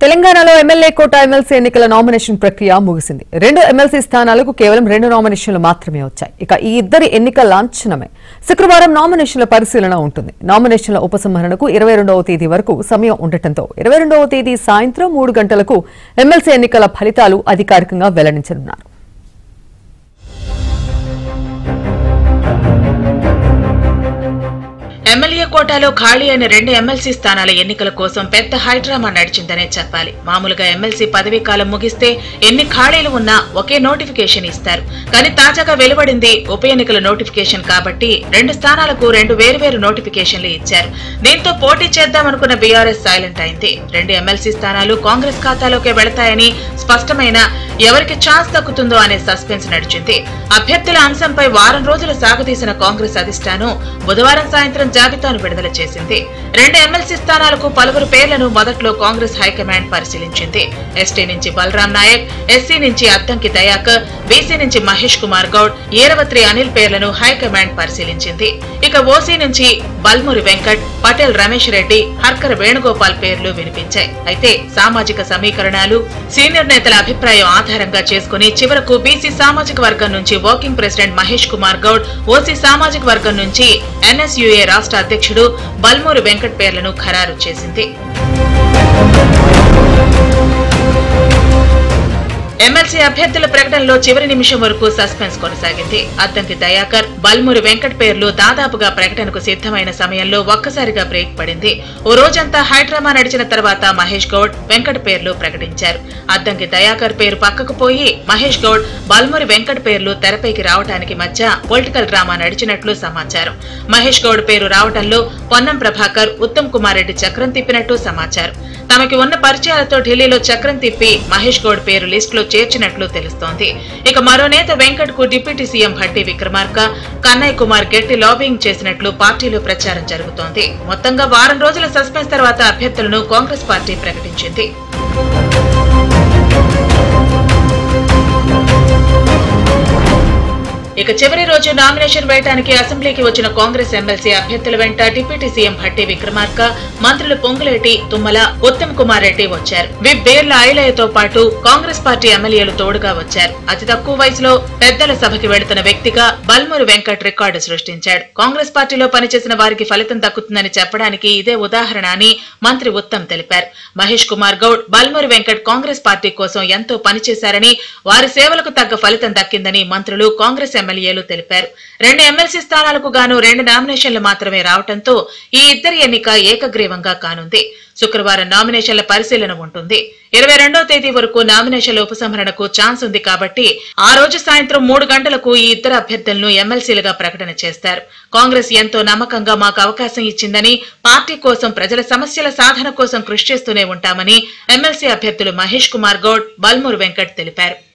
తెలంగాణలో MLA quota MLC ఎన్నికల nomination ప్రక్రియ ముగిసింది రెండు ఎమ్మెల్సీ స్థానాలకు కేవలం రెండు నామినేషన్లు మాత్రమే వచ్చాయి ఇక ఈ ఇద్దరి ఎన్నిక లాంఛనమే శుక్రవారం నామినేషన్ల పరిశీలన ఉంటుంది నామినేషన్ల ఉపసంహరణకు ఇరవై రెండవ తేదీ వరకు సమయం ఉండటంతో ఇరవై రెండవ తేదీ సాయంత్రం మూడు గంటలకు ఎమ్మెల్సీ ఎన్నికల ఫలితాలు అధికారికంగా వెల్లడించనున్నారు ఎమ్మెల్యే కోటాలో ఖాళీ అయిన రెండు ఎమ్మెల్సీ స్థానాల ఎన్నికల కోసం పెద్ద హైడ్రామా నడిచిందనే చెప్పాలి మామూలుగా ఎమ్మెల్సీ పదవీ కాలం ముగిస్తే ఎన్ని ఖాళీలు ఉన్నా ఒకే నోటిఫికేషన్ ఇస్తారు కానీ తాజాగా వెలువడింది ఉప ఎన్నికల నోటిఫికేషన్ కాబట్టి రెండు స్థానాలకు రెండు వేర్వేరు నోటిఫికేషన్లు ఇచ్చారు దీంతో పోటీ చేద్దామనుకున్న బీఆర్ఎస్ సైలెంట్ అయింది రెండు ఎమ్మెల్సీ స్థానాలు కాంగ్రెస్ ఖాతాలోకే వెళతాయని స్పష్టమైన ఎవరికి ఛాన్స్ దక్కుతుందో అనే సస్పెన్స్ నడిచింది అభ్యర్థుల అంశంపై వారం రోజులు సాగతీసిన కాంగ్రెస్ అధిష్టానం బుధవారం సాయంత్రం జాబితాను విడుదల చేసింది రెండు ఎమ్మెల్సీ స్థానాలకు పలువురు పేర్లను మొదట్లో కాంగ్రెస్ హైకమాండ్ పరిశీలించింది ఎస్టీ నుంచి బలరాం నాయక్ ఎస్సీ నుంచి అద్దంకి దయాకర్ బీసీ నుంచి మహేష్ కుమార్ గౌడ్ ఈరవత్రి అనిల్ పేర్లను హైకమాండ్ పరిశీలించింది ఇక ఓసీ నుంచి బల్మురి వెంకట్ పటేల్ రమేష్ రెడ్డి హర్కర్ వేణుగోపాల్ పేర్లు వినిపించాయి అయితే సామాజిక సమీకరణాలు సీనియర్ నేతల అభిప్రాయం ఆధారంగా చేసుకుని చివరకు బీసీ సామాజిక వర్గం నుంచి working president Mahesh Kumar Goud OC సామాజిక వర్గం నుంచి ఎన్ఎస్యుఏ రాష్ట్ర అధ్యక్షుడు బల్మూరి వెంకట్ పేర్లను ఖరారు చేసింది ఎమ్మెల్సీ అభ్యర్థుల ప్రకటనలో చివరి నిమిషం వరకు సస్పెన్స్ కొనసాగింది అద్దంకి దయాకర్ బల్మురి వెంకట్ పేర్లు దాదాపుగా ప్రకటనకు సిద్ధమైన సమయంలో ఒక్కసారిగా బ్రేక్ పడింది ఓ రోజంతా హైడ్రామా నడిచిన తర్వాత మహేష్ గౌడ్ వెంకట్ పేర్లు ప్రకటించారు అద్దంకి దయాకర్ పేరు పక్కకు పోయి మహేష్ గౌడ్ బల్మురి వెంకట్ పేర్లు తెరపైకి రావడానికి మధ్య పొలిటికల్ డ్రామా నడిచినట్లు సమాచారం మహేష్ గౌడ్ పేరు రావడంలో పొన్నం ప్రభాకర్ ఉత్తమ్ కుమార్ రెడ్డి చక్రం తిప్పినట్టు సమాచారం తమకి ఉన్న పరిచయాలతో ఢిల్లీలో చక్రం తిప్పి మహేష్ గౌడ్ పేరు లిస్టులో చేర్చినట్లు తెలుస్తోంది ఇక మరో నేత వెంకట్ కు డిప్యూటీ సీఎం భట్టి విక్రమార్క కన్నయ్య కుమార్ గట్టి లాబింగ్ చేసినట్లు పార్టీలో ప్రచారం జరుగుతోంది మొత్తంగా వారం రోజుల సస్పెన్స్ తర్వాత అభ్యర్థులను కాంగ్రెస్ పార్టీ ప్రకటించింది ఇక చివరి రోజు నామినేషన్ వేయడానికి అసెంబ్లీకి వచ్చిన కాంగ్రెస్ ఎమ్మెల్సీ అభ్యర్థుల వెంట డిప్యూటీ సీఎం భట్టి విక్రమార్క మంత్రులు పొంగులేటి తుమ్మల ఉత్తమ్ కుమార్ రెడ్డి వచ్చారు విప్ బేర్ల ఐలయ్యతో పాటు కాంగ్రెస్ పార్టీ ఎమ్మెల్యేలు తోడుగా వచ్చారు అతి తక్కువ వయసులో పెద్దల సభకి వెళుతున్న వ్యక్తిగా బల్మూరి వెంకట్ రికార్డు సృష్టించాడు కాంగ్రెస్ పార్టీలో పనిచేసిన వారికి ఫలితం దక్కుతుందని చెప్పడానికి ఇదే ఉదాహరణ అని మంత్రి ఉత్తమ్ తెలిపారు మహేష్ కుమార్ గౌడ్ బల్మూరి వెంకట్ కాంగ్రెస్ పార్టీ కోసం ఎంతో పనిచేశారని వారి సేవలకు తగ్గ ఫలితం దక్కిందని మంత్రులు కాంగ్రెస్ ఎమ్మెల్యేలు తెలిపారు రెండు ఎమ్మెల్సీ స్థానాలకు గాను రెండు నామినేషన్లు మాత్రమే రావడంతో ఈ ఇద్దరి ఎన్నిక ఏకగ్రీవంగా కానుంది శుక్రవారం నామినేషన్ల పరిశీలన ఉంటుంది ఇరవై రెండవ తేదీ వరకు నామినేషన్ల ఉపసంహరణకు ఛాన్స్ ఉంది కాబట్టి ఆ రోజు సాయంత్రం మూడు గంటలకు ఈ ఇద్దరు అభ్యర్థులను ఎమ్మెల్సీలుగా ప్రకటన చేస్తారు కాంగ్రెస్ ఎంతో నమ్మకంగా మాకు అవకాశం ఇచ్చిందని పార్టీ కోసం ప్రజల సమస్యల సాధన కోసం కృషి చేస్తూనే ఉంటామని ఎమ్మెల్సీ అభ్యర్థులు మహేష్ కుమార్ గౌడ్ బల్మూర్ వెంకట్ తెలిపారు